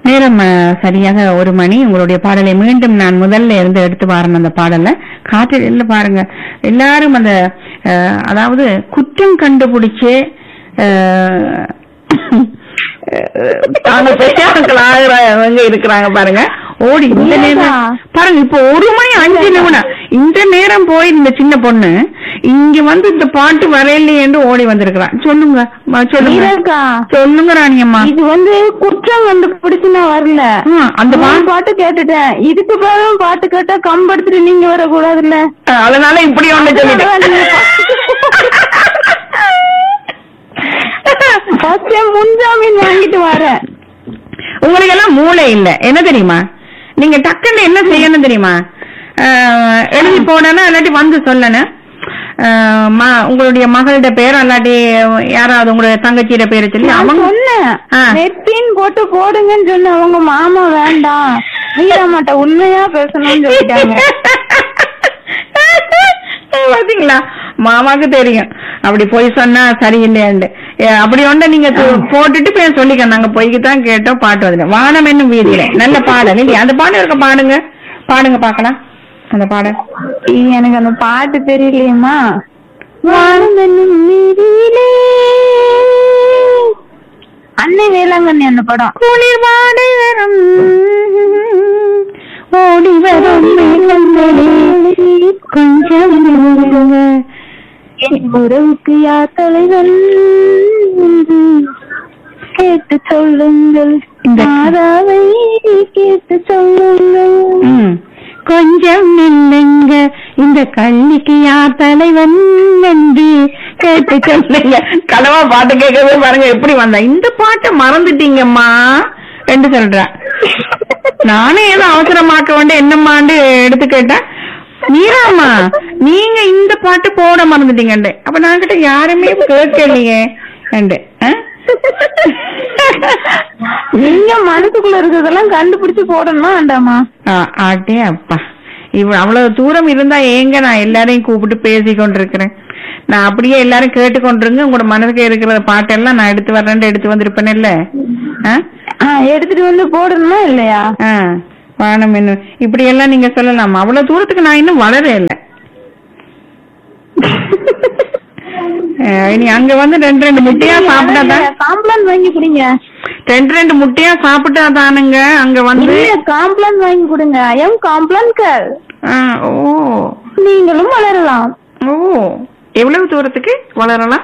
நேரம் அஹ், சரியாக ஒரு மணி உங்களுடைய பாடலை மீண்டும் நான் முதல்ல இருந்து எடுத்து வரேன் அந்த பாடலை காற்றில் இல்ல பாருங்க எல்லாரும் அந்த அஹ், அதாவது குற்றம் கண்டுபிடிச்சு அஹ், தாங்க பெரியார்கள் ஆகிறவங்க இருக்கிறாங்க பாருங்க ஓடி இந்த நேரம் பாருங்க இப்போ ஒரு மணி அஞ்சு நிமிடம் இந்த நேரம் போய் இந்த சின்ன பொண்ணு இங்க வந்து இந்த பாட்டு வரையிலையே என்று ஓடி வந்திருக்கிறான் சொல்லுங்க ம, சொல்லுங்க மீராக்கா சொல்லுங்க ராணியம்மா இது வந்து குற்றம் கண்டுபிடிச்சு நான் வரல ஆ, அந்த பா- நான் பாட்டு கேட்டுட்டேன் இதுக்கு பிறகு பாட்டு கேட்டா கம்பெடுத்துட்டு நீங்க வரக்கூடாதுல்ல அதனால இப்படி ஒண்ணு சொல்லிட்டேன் ஃபர்ஸ்ட் முன்ஜாமீன் வாங்கிட்டு வரேன் உங்களுக்கு எல்லாம் மூளை இல்ல என்ன தெரியுமா நீங்க டக்குன்னு என்ன செய்யணும் தெரியுமா அஹ், எழுதி போடணும் இல்லாட்டி வந்து சொல்லணும் அஹ், ம- உங்களுடைய மகளோட பேர் இல்லாட்டி யாராவது உங்களுடைய தங்கச்சியோட பேரை சொல்லி நான் அவங்க சொன்னேன் ஆ. நெத்தின் போட்டு போடுங்கன்னு சொன்ன அவங்க மாமா வேண்டாம் மீராமாட்ட உண்மையா பேசணும்னு சொல்லிட்டாங்க பாத்தீங்களா மாமாக்கு தெரியும் அப்படி போய் சொன்னா சரியில்லையாண்டு ஏ, அப்படி ஒண்ட நீங்க து- போட்டுட்டு போய் சொல்லிக்க நாங்க பொய்க்கு தான் கேட்டோம் பாட்டு வந்து வானம் என்னும் வீதியில நல்ல பாடல் இல்லையா அந்த பாடம் இருக்க பாடுங்க பாடுங்க பாக்கலாம் அந்த பாடல் ஐய, எனக்கு அந்த பாட்டு தெரியலையேம்மா வானம் என்னும் வீதியிலே. அன்னை வேளாங்கண்ணி அந்த படம் குளிர் வாடை வரும் ஓடி வரும் மேகங்களே, கொஞ்சம் நில்லுங்க. என் உறவுக்கு யார் தலைவன் என்று கேட்டு சொல்லுங்கள் இந்த- மாதாவை கேட்டு சொல்லுங்கள் ம். கொஞ்சம் நில்லுங்க இந்த கள்ளிக்கு யார் தலைவன் என்று கேட்டு சொல்லுங்க கனவா பாட்டு கேட்கவே பாருங்க எப்படி வந்தா இந்த பாட்டை மறந்துட்டீங்கம்மா என்று சொல்ற நானே ஏதோ அவசரமாக்க வேண்டிய என்னம்மாண்டு எடுத்து கேட்டேன் மீராமா நீங்க இந்த பாட்டு போட மறந்துட்டீங்கண்டு அப்ப நான் கிட்ட யாருமே கேட்கலையே என்று ஆ? நீங்க மனசுக்குள்ள இருக்கிறதெல்லாம் கண்டுபிடிச்சு போடணுமா வேண்டாமா ஆ, ஆட்டே அப்பா இவ அவ்வளவு தூரம் இருந்தா ஏங்க நான் எல்லாரையும் கூப்பிட்டு பேசி கொண்டிருக்கிறேன் நான் அப்படியே எல்லாரும் கேட்டு கொண்டிருங்க உங்களோட மனசுக்கு இருக்கிற பாட்டெல்லாம் நான் எடுத்து வர்றேன் எடுத்து வந்திருப்பேன் இல்ல ஆ, எடுத்துட்டு வந்து போடணுமா இல்லையா வானம் என்ன இப்படி எல்லாம் நீங்க சொல்லலாமா அவ்வளவு தூரத்துக்கு நான் இன்னும் வளர இல்ல அஹ், இனி அங்க வந்து ரெண்டு ரெண்டு முட்டையா சாப்பிட்டா தான் காம்ப்ளான் வாங்கி கொடுங்க ரெண்டு ரெண்டு முட்டையா சாப்பிட்டா தானுங்க அங்க வந்து இல்ல காம்ப்ளான் வாங்கி கொடுங்க ஐயம் காம்ப்ளான் கேர் ஆ, ஓ நீங்களும் வளரலாம் ஓ எவ்வளவு தூரத்துக்கு வளரலாம்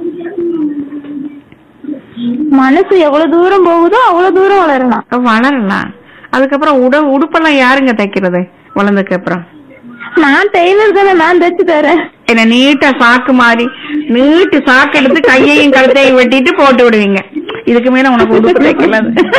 மனசு எவ்வளவு தூரம் போகுதோ அவ்வளவு தூரம் வளரலாம் வளரலாம் அதுக்கப்புறம் உட உடுப்பெல்லாம் யாருங்க தைக்கிறது வளர்ந்ததுக்கு அப்புறம் நான் டெய்லர் தானே நான் தைச்சு தரேன் என்ன நீட்டா சாக்கு மாதிரி நீட்டு சாக்கு எடுத்து கையையும் கழுத்தையும் வெட்டிட்டு போட்டு விடுவீங்க இதுக்கு மேல உனக்கு உடுப்பு தைக்கல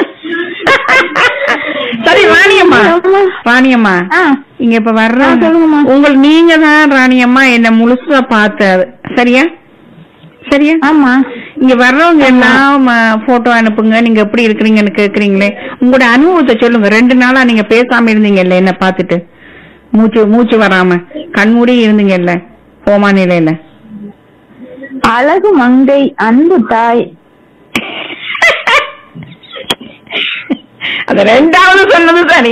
சரி ராணியம்மா ராணியம்மா ஆ இங்க இப்ப வர்ற ஆ, சொல்லுங்கம்மா. உங்கள் நீங்க தான் ராணியம்மா என்ன முழுசா பார்த்தது சரியா சரியா ஆமா இங்க வர்றவங்க எல்லாம் போட்டோ அனுப்புங்க நீங்க எப்படி இருக்கிறீங்கன்னு கேக்குறீங்களே உங்களோட அனுபவத்தை சொல்லுங்க ரெண்டு நாளா நீங்க பேசாம இருந்தீங்கல்ல என்ன பார்த்துட்டு மூச்சு மூச்சு வராம கண்மூடி இருந்தீங்கல்ல கோமா நிலையில அழகு மங்கை அன்பு தாய் அது ரெண்டாவது சொன்னது சரி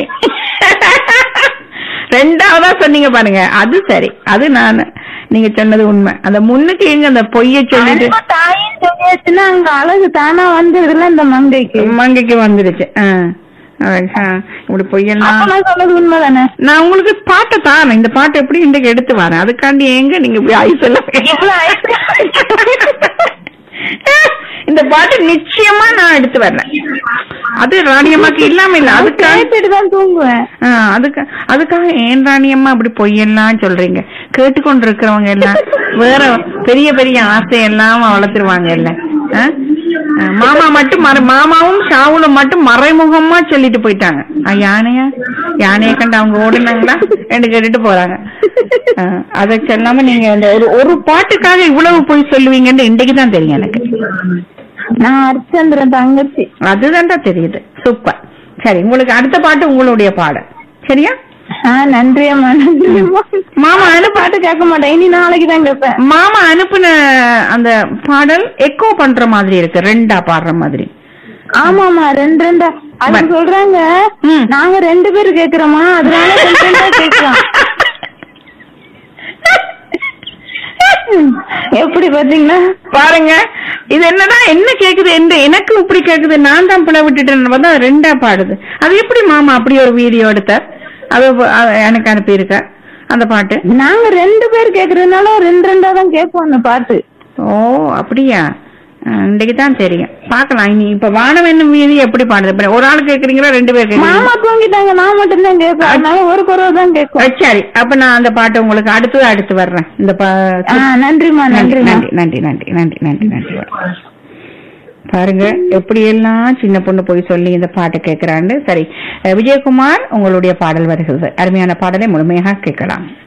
ரெண்டாவதா சொன்னீங்க பாருங்க அது சரி அது நான் நீங்க சொன்னது உண்மை அந்த முன்னுக்கு எங்க அந்த பொய்ய சொல்லிட்டு அன்பு தாயின்னு சொல்லியாச்சுன்னா அங்க அழகு தானா வந்துருதுல இந்த மங்கைக்கு மங்கைக்கு வந்துருச்சு ஆ. அழகு, ஆ. இப்படி பொய்யெல்லாம் அப்ப நான் சொன்னது உண்மைதானே நான் உங்களுக்கு பாட்டை தான் இந்த பாட்டு எப்படி இன்றைக்கு எடுத்து வரேன் அதுக்காண்டி எங்க நீங்க இப்படி ஐஸ் எல்லாம் இவ்வளவு ஐஸ் இந்த பாட்டு நிச்சயமா நான் எடுத்து வரேன் அது ராணியம்மாக்கு இல்லாம இல்ல அதுக்காக கேட்டுட்டு தான் தூங்குவேன் ஆ, அதுக்கு அதுக்காக ஏன் ராணியம்மா அப்படி பொய்யெல்லாம் சொல்றீங்க கேட்டுக்கொண்டு இருக்கிறவங்க எல்லாம் வேற பெரிய பெரிய ஆசையெல்லாம் வளர்த்துருவாங்க இல்ல ஆ? ஆ, மாமா மட்டும் மற- மாமாவும் ஷாவுலும் மட்டும் மறைமுகமா சொல்லிட்டு போயிட்டாங்க ஆ, யானையா யானையை கண்டு அவங்க ஓடுனாங்களா என்று கேட்டுட்டு போறாங்க ஆ, அதை சொல்லாம நீங்க இந்த ஒரு ஒரு பாட்டுக்காக இவ்வளவு போய் சொல்லுவீங்கன்னு இன்றைக்கு தான் தெரியும் எனக்கு நான் அரிச்சந்திரன் தங்கச்சி அதுதான்டா தெரியுது சூப்பர் சரி உங்களுக்கு அடுத்த பாட்டு உங்களுடைய பாடல் சரியா ஆ நன்றியம்மா நன்றியம்மா மாமா அந்த அனுப்ப பாட்டு கேட்க மாட்டேன் இனி நாளைக்கு தான் கேட்பேன் மாமா அனுப்புன அந்த பாடல் எக்கோ பண்ற மாதிரி இருக்கு ரெண்டா பாடுற மாதிரி ஆமாமா ரெண்டு ரெண்டா அதுக்கு சொல்றாங்க ம். நாங்க ரெண்டு பேர் கேக்குறோமா அதனால ரெண்டு ரெண்டா கேக்குறோம் எப்படி பாத்தீங்களா பாருங்க இது என்னடா என்ன கேக்குது என்ன எனக்கு இப்படி கேக்குது நான் தான் பிள்ளை விட்டுட்டேன்னு பார்த்தா அது ரெண்டா பாடுது அது எப்படி மாமா அப்படி ஒரு வீடியோ எடுத்தார் அது அது எனக்கு அனுப்பியிருக்க அந்த பாட்டு நாங்க ரெண்டு பேர் கேக்குறதுனால ரெண்டு ரெண்டா தான் கேட்போம் அந்த பாட்டு ஓ அப்படியா அஹ், இன்னைக்கு தான் தெரியும் பார்க்கலாம் இனி இப்ப வானம் என்னும் வீதி எப்படி பாடுது இப்ப ஒரு ஆள் கேக்குறீங்களா ரெண்டு பேர் கேக்குறீங்களா மாமா தூங்கிட்டாங்க நான் மட்டும் தான் கேட்பேன் அதனால ஒரு குறவு தான் கேட்கும் அஹ், சரி அப்ப நான் அந்த பாட்டு உங்களுக்கு அடுத்தது அடுத்து வர்றேன் இந்த பா- ஆ, நன்றிம்மா நன்றி நன்றிம்மா நன்றி நன்றி நன்றி நன்றி நன்றி நன்றி பாருங்க எப்படி எல்லாம் சின்ன பொண்ணு போய் சொல்லி இந்த பாட்டை கேட்கிறாண்டு சரி அஹ், விஜயகுமார் உங்களுடைய பாடல் வருகிறது அருமையான பாடலை முழுமையாக கேட்கலாம்